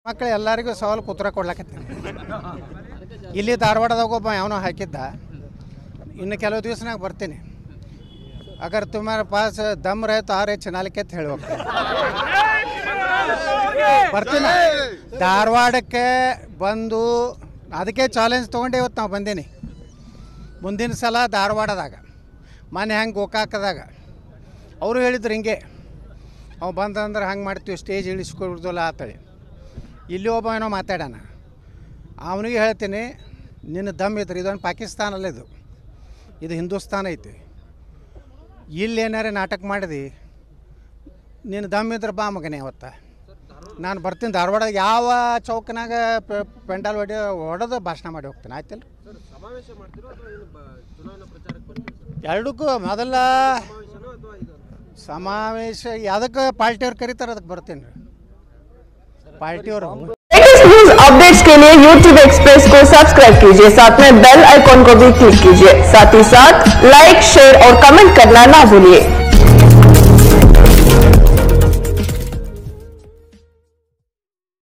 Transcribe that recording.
ಮಕ್ಕಳು ಎಲ್ಲರಿಗೂ ಸವಾಲು ಉತ್ತರ ಕೊಡ್ಲಾಕತ್ತೀನಿ ಇಲ್ಲಿ ಧಾರವಾಡದಾಗ ಒಬ್ಬ ಯಾವನೋ ಹಾಕಿದ್ದ ಇನ್ನು ಕೆಲವು ದಿವಸನಾಗ ಬರ್ತೀನಿ ಅಗರ್ ತುಮಾರ ಪಾಸ್ ದಮ್ ರೇ तो आ रहे ಚಿನಾಲಿಕೆ ಅಂತ ಹೇಳಿ ಹೋಗ್ತೀನಿ ಬರ್ತೀನಿ ಧಾರವಾಡಕ್ಕೆ ಬಂದು ಅದಕ್ಕೆ ಚಾಲೆಂಜ್ ತೊಗೊಂಡೆ ಇವತ್ತು ನಾವು ಬಂದೀನಿ ಮುಂದಿನ ಸಲ ಧಾರವಾಡದಾಗ ಮೊನ್ನೆ ಹೆಂಗೆ ಗೋಕಾಕದಾಗ ಅವರು ಹೇಳಿದ್ರು ಹಿಂಗೆ ಅವ ಬಂದಂದ್ರೆ ಹಂಗೆ ಮಾಡ್ತೀವಿ ಸ್ಟೇಜ್ ಇಳಿಸ್ಕೊಡ್ದಲ್ಲ ಆತಳಿ ಇಲ್ಲಿ ಒಬ್ಬ ಏನೋ ಮಾತಾಡೋಣ ಅವನಿಗೆ ಹೇಳ್ತೀನಿ ನಿನ್ನ ದಮ್ ಇದ್ರೆ ಇದೊಂದು ಪಾಕಿಸ್ತಾನಲ್ಲ ಇದು ಇದು ಹಿಂದೂಸ್ತಾನ ಐತಿ ಇಲ್ಲಿ ಏನಾರೇ ನಾಟಕ ಮಾಡಿದಿ ನಿನ್ನ ದಮ್ ಇದ್ರೆ ಬಾ ಮಗನೇ ಅವತ್ತ ನಾನು ಬರ್ತೀನಿ ಧಾರವಾಡ ಯಾವ ಚೌಕನಾಗ ಪ- ಪೆಂಡಾಲ್ ಹೊಡಿ ಹೊಡೆದು ಭಾಷಣ ಮಾಡಿ ಹೋಗ್ತೀನಿ ಆಯ್ತಲ್ಲ ಸಮಾವೇಶ ಮಾಡ್ತಿರೋ ಅಥವಾ ಏನು ಬ- ಚುನಾವಣಾ ಪ್ರಚಾರಕ್ಕೆ ಬರ್ತೀವಿ ಎರಡಕ್ಕೂ ಮೊದಲ ಸಮಾವೇಶನೋ ಅಥವಾ ಇದು ಸಮಾವೇಶ ಯಾವುದಕ್ಕೆ ಪಾರ್ಟಿಯವ್ರು ಕರೀತಾರೆ ಅದಕ್ಕೆ ಬರ್ತೀನಿ ರೀ ಪಾರ್ಟಿಯವರು लेटेस्ट न्यूज अपडेट्स के लिए YouTube एक्सप्रेस को सब्सक्राइब कीजिए साथ में बेल आइकॉन को भी क्लिक कीजिए साथ ही साथ लाइक शेयर और कमेंट करना ना भूलिए